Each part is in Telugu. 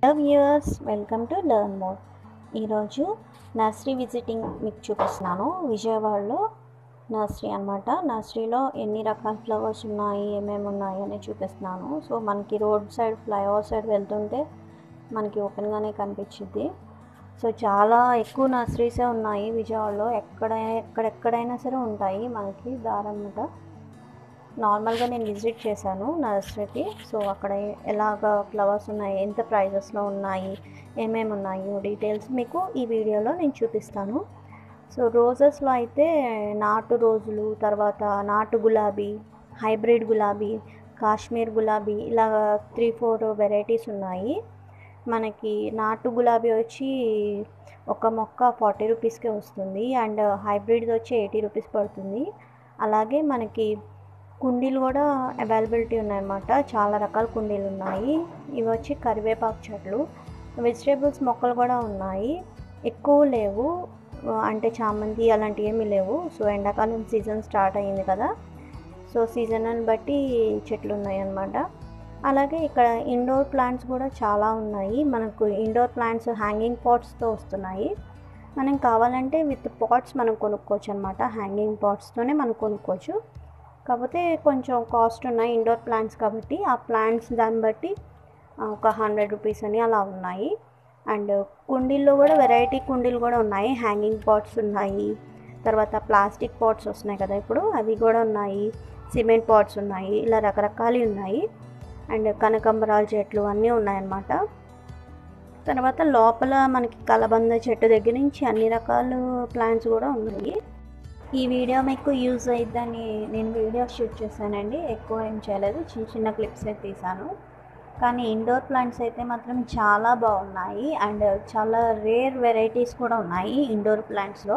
hello viewers welcome to learn more ఈరోజు నర్సరీ విజిటింగ్ మీకు చూపిస్తున్నాను విజయవాడలో నర్సరీ అనమాట నర్సరీలో ఎన్ని రకాల ఫ్లవర్స్ ఉన్నాయి ఏమేమి ఉన్నాయి అని చూపిస్తున్నాను సో మనకి రోడ్ సైడ్ ఫ్లైఓవర్ సైడ్ వెళ్తుంటే మనకి ఓపెన్గానే కనిపించింది సో చాలా ఎక్కువ నర్సరీసే ఉన్నాయి విజయవాడలో ఎక్కడ ఎక్కడెక్కడైనా సరే ఉంటాయి మనకి దారమ్మట నార్మల్గా నేను విజిట్ చేశాను నర్సరీకి సో అక్కడ ఎలాగ ఫ్లవర్స్ ఉన్నాయి ఎంత ప్రైజెస్లో ఉన్నాయి ఏమేమి ఉన్నాయో డీటెయిల్స్ మీకు ఈ వీడియోలో నేను చూపిస్తాను సో రోజెస్లో అయితే నాటు రోజులు తర్వాత నాటు గులాబీ హైబ్రిడ్ గులాబీ కాశ్మీర్ గులాబీ ఇలా త్రీ ఫోర్ వెరైటీస్ ఉన్నాయి మనకి నాటు గులాబీ వచ్చి ఒక మొక్క ఫార్టీ రూపీస్కే వస్తుంది అండ్ హైబ్రిడ్ వచ్చి ఎయిటీ రూపీస్ పడుతుంది అలాగే మనకి కుండీలు కూడా అవైలబిలిటీ ఉన్నాయన్నమాట చాలా రకాల కుండీలు ఉన్నాయి ఇవి వచ్చి కరివేపాకు చెట్లు వెజిటేబుల్స్ మొక్కలు కూడా ఉన్నాయి ఎక్కువ లేవు అంటే చామంతి అలాంటివి ఏమీ లేవు సో ఎండాకాలం సీజన్ స్టార్ట్ అయ్యింది కదా సో సీజన్ బట్టి చెట్లు ఉన్నాయి అన్నమాట అలాగే ఇక్కడ ఇండోర్ ప్లాంట్స్ కూడా చాలా ఉన్నాయి మనకు ఇండోర్ ప్లాంట్స్ హ్యాంగింగ్ పాట్స్తో వస్తున్నాయి మనం కావాలంటే విత్ పాట్స్ మనం కొనుక్కోవచ్చు అనమాట హ్యాంగింగ్ పాట్స్తోనే మనం కొనుక్కోవచ్చు కాకపోతే కొంచెం కాస్ట్ ఉన్నాయి ఇండోర్ ప్లాంట్స్ కాబట్టి ఆ ప్లాంట్స్ దాన్ని బట్టి ఒక హండ్రెడ్ రూపీస్ అని అలా ఉన్నాయి అండ్ కుండీల్లో కూడా వెరైటీ కుండీలు కూడా ఉన్నాయి హ్యాంగింగ్ పాట్స్ ఉన్నాయి తర్వాత ప్లాస్టిక్ పాట్స్ వస్తున్నాయి కదా ఇప్పుడు అవి కూడా ఉన్నాయి సిమెంట్ పాట్స్ ఉన్నాయి ఇలా రకరకాలు ఉన్నాయి అండ్ కనకంబరాల చెట్లు అన్నీ ఉన్నాయన్నమాట తర్వాత లోపల మనకి కలబంద చెట్టు దగ్గర నుంచి అన్ని రకాల ప్లాంట్స్ కూడా ఉన్నాయి ఈ వీడియో మీకు యూజ్ అయిద్దని నేను వీడియో షూట్ చేశానండి ఎక్కువ ఏం చేయలేదు చిన్న చిన్న క్లిప్స్ అయితే తీసాను కానీ ఇండోర్ ప్లాంట్స్ అయితే మాత్రం చాలా బాగున్నాయి అండ్ చాలా రేర్ వెరైటీస్ కూడా ఉన్నాయి ఇండోర్ ప్లాంట్స్లో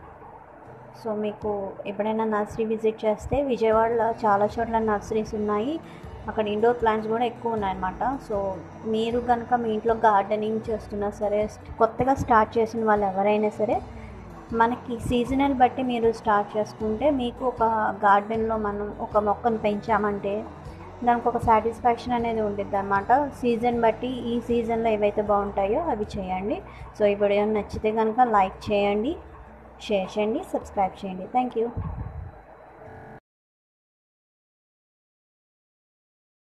సో మీకు ఎప్పుడైనా నర్సరీ విజిట్ చేస్తే విజయవాడలో చాలా చోట్ల నర్సరీస్ ఉన్నాయి అక్కడ ఇండోర్ ప్లాంట్స్ కూడా ఎక్కువ ఉన్నాయన్నమాట సో మీరు కనుక మీ ఇంట్లో గార్డెనింగ్ చేస్తున్నా సరే కొత్తగా స్టార్ట్ చేసిన వాళ్ళు ఎవరైనా సరే మనకి సీజనల్ బట్టి మీరు స్టార్ట్ చేసుకుంటే మీకు ఒక గార్డెన్లో మనం ఒక మొక్కను పెంచామంటే దానికి ఒక సాటిస్ఫాక్షన్ అనేది ఉంటుంది అనమాట సీజన్ బట్టి ఈ సీజన్లో ఏవైతే బాగుంటాయో అవి చేయండి సో ఈ వీడియో నచ్చితే కనుక లైక్ చేయండి షేర్ చేయండి సబ్స్క్రైబ్ చేయండి థ్యాంక్ యూ